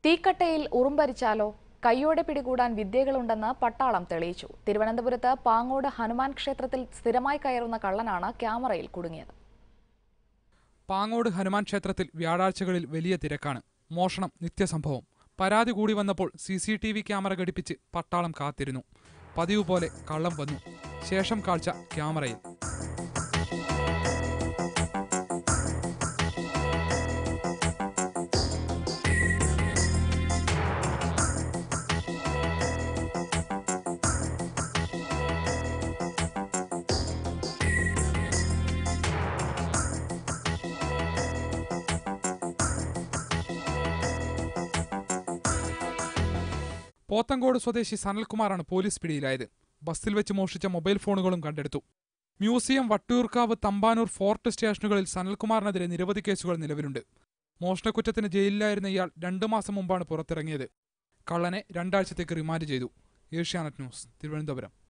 തീക്കട്ടയിൽ ഉറുമ്പരിച്ചാലോ കയ്യോടെ പിടികൂടാൻ വിദ്യകളുണ്ടെന്ന് പട്ടാളം തെളിയിച്ചു തിരുവനന്തപുരത്ത് പാങ്ങോട് ഹനുമാൻ ക്ഷേത്രത്തിൽ സ്ഥിരമായി കയറുന്ന കള്ളനാണ് ക്യാമറയിൽ കുടുങ്ങിയത് പാങ്ങോട് ഹനുമാൻ ക്ഷേത്രത്തിൽ വ്യാഴാഴ്ചകളിൽ വലിയ തിരക്കാണ് മോഷണം നിത്യസംഭവം പരാതി കൂടി വന്നപ്പോൾ C C T V camera ഘടിപ്പിച്ച് പട്ടാളം കാത്തിരുന്നു പതിവ് പോലെ കള്ളം വന്നു ശേഷം കാഴ്ച ക്യാമറയിൽ പോത്തങ്കോട് സ്വദേശി സനൽകുമാറാണ് പോലീസ് പിടിയിലായത് ബസ്സിൽ വെച്ച് മോഷ്ടിച്ച മൊബൈൽ ഫോണുകളും കണ്ടെടുത്തു മ്യൂസിയം വട്ടിയൂർക്കാവ് തമ്പാനൂർ ഫോർട്ട് സ്റ്റേഷനുകളിൽ സനൽകുമാറിനെതിരെ നിരവധി കേസുകൾ നിലവിലുണ്ട് മോഷണക്കുറ്റത്തിന് ജയിലിലായിരുന്ന ഇയാൾ രണ്ടു മാസം മുമ്പാണ് പുറത്തിറങ്ങിയത് കള്ളനെ രണ്ടാഴ്ചത്തേക്ക് റിമാൻഡ് ചെയ്തു ഏഷ്യാനെറ്റ് ന്യൂസ് തിരുവനന്തപുരം